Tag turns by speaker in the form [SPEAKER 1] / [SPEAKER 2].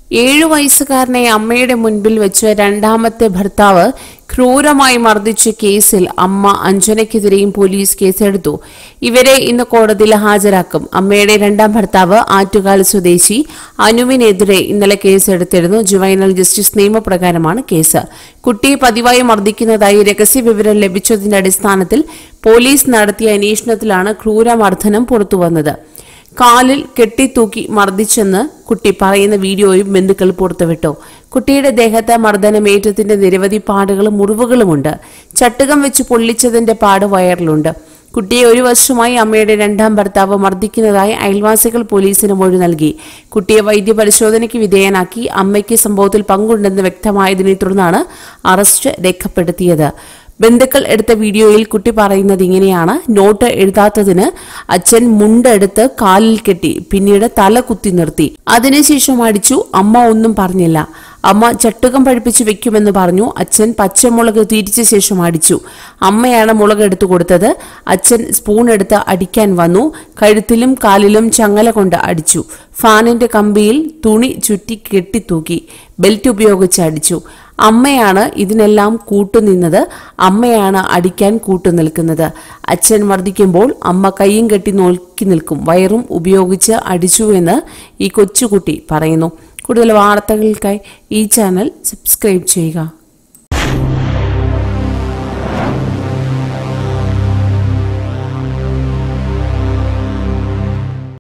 [SPEAKER 1] ഏഴു വയസ്സുകാരനെ അമ്മയുടെ മുൻപിൽ വെച്ച് രണ്ടാമത്തെ ഭർത്താവ് ക്രൂരമായി മർദ്ദിച്ച കേസിൽ അമ്മ അഞ്ജനയ്ക്കെതിരെയും പോലീസ് കേസെടുത്തു ഇവരെ ഇന്ന് കോടതിയിൽ ഹാജരാക്കും അമ്മയുടെ രണ്ടാം ഭർത്താവ് ആറ്റുകാൽ സ്വദേശി അനുവിനെതിരെ ഇന്നലെ കേസെടുത്തിരുന്നു ജുവൈനൽ ജസ്റ്റിസ് നിയമപ്രകാരമാണ് കേസ് കുട്ടിയെ പതിവായി മർദ്ദിക്കുന്നതായി രഹസ്യവിവരം ലഭിച്ചതിന്റെ അടിസ്ഥാനത്തിൽ പോലീസ് നടത്തിയ അന്വേഷണത്തിലാണ് ക്രൂരമർദ്ദനം പുറത്തുവന്നത് കാലിൽ കെട്ടിത്തൂക്കി മർദ്ദിച്ചെന്ന് കുട്ടി പറയുന്ന വീഡിയോയും ബന്ധുക്കൾ പുറത്തുവിട്ടു കുട്ടിയുടെ ദേഹത്ത് മർദ്ദനമേറ്റത്തിന്റെ നിരവധി പാടുകളും മുറിവുകളുമുണ്ട് ചട്ടുകം വെച്ച് പൊള്ളിച്ചതിന്റെ പാട് വയറിലുണ്ട് കുട്ടിയെ ഒരു വർഷമായി അമ്മയുടെ രണ്ടാം ഭർത്താവ് മർദ്ദിക്കുന്നതായി അയൽവാസികൾ പോലീസിന് മൊഴി നൽകി കുട്ടിയെ വൈദ്യപരിശോധനയ്ക്ക് വിധേയനാക്കി അമ്മയ്ക്ക് സംഭവത്തിൽ പങ്കുണ്ടെന്ന് വ്യക്തമായതിനെ തുടർന്നാണ് അറസ്റ്റ് രേഖപ്പെടുത്തിയത് ബന്ധുക്കൾ എടുത്ത വീഡിയോയിൽ കുട്ടി പറയുന്നത് ഇങ്ങനെയാണ് നോട്ട് എഴുതാത്തതിന് അച്ഛൻ മുണ്ടെടുത്ത് കാലിൽ കെട്ടി പിന്നീട് തല കുത്തി നിർത്തി അതിനുശേഷം അടിച്ചു അമ്മ ഒന്നും പറഞ്ഞില്ല അമ്മ ചട്ടുകം പഴിപ്പിച്ച് വെക്കുമെന്ന് പറഞ്ഞു അച്ഛൻ പച്ചമുളക് തിരിച്ച ശേഷം അടിച്ചു അമ്മയാണ് മുളക് എടുത്തു കൊടുത്തത് അച്ഛൻ സ്പൂൺ എടുത്ത് അടിക്കാൻ വന്നു കഴുത്തിലും കാലിലും ചങ്ങല കൊണ്ട് അടിച്ചു ഫാനിന്റെ കമ്പിയിൽ തുണി ചുറ്റി കെട്ടിത്തൂക്കി ബെൽറ്റ് ഉപയോഗിച്ച് അടിച്ചു അമ്മയാണ് ഇതിനെല്ലാം കൂട്ടുനിന്നത് അമ്മയാണ് അടിക്കാൻ കൂട്ടുനിൽക്കുന്നത് അച്ഛൻ മർദ്ദിക്കുമ്പോൾ അമ്മ കൈയും കെട്ടി നോക്കി നിൽക്കും വയറും ഉപയോഗിച്ച് അടിച്ചു എന്ന് ഈ കൊച്ചുകുട്ടി പറയുന്നു കൂടുതൽ വാർത്തകൾക്കായി ഈ ചാനൽ സബ്സ്ക്രൈബ് ചെയ്യുക